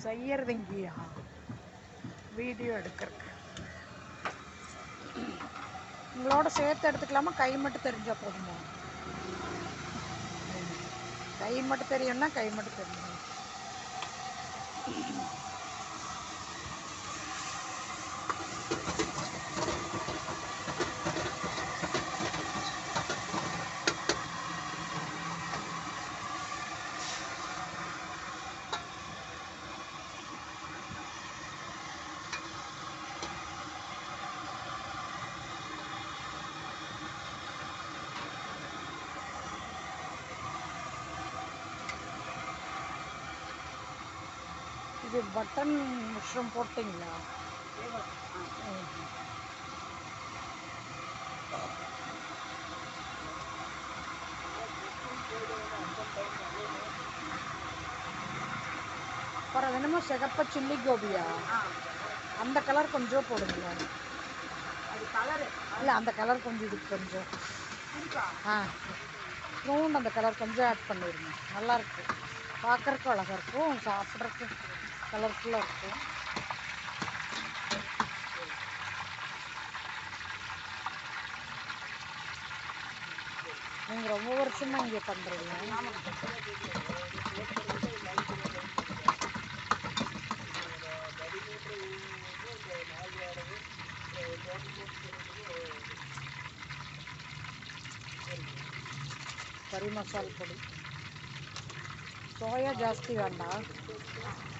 செய்யறது இங்கேயா வீடியோ எடுக்கிறதுக்கு உங்களோட சேர்த்து எடுத்துக்கலாமா கை மட்டும் தெரிஞ்சா போதுமா கை மட்டும் தெரியும்னா கை மட்டும் தெரியும் இது பட்டன் மஷ்ரூம் போட்டிங்களா ம். அப்புறம் அது என்னமோ சிகப்ப சில்லி கோபியா அந்த கலர் கொஞ்சம் போடுங்களேன் அது கலரு இல்லை அந்த கலர் கொஞ்சம் இதுக்கு கொஞ்சம் இருக்கா ஆ ரவுண்ட் அந்த கலர் கொஞ்சம் ஆட் பண்ணிடுங்க நல்லா இருக்கும் பார்க்கறக்கு அழகாக இருக்கும் சாப்பிட்றதுக்கு கலர்ஃபுல்லாக இருக்கும் நீங்கள் ரொம்ப வருஷமா இங்கே பண்ணுறீங்க கறி மசால் பொடி சோயா ಜಾಸ್ತಿ வேண்டாம்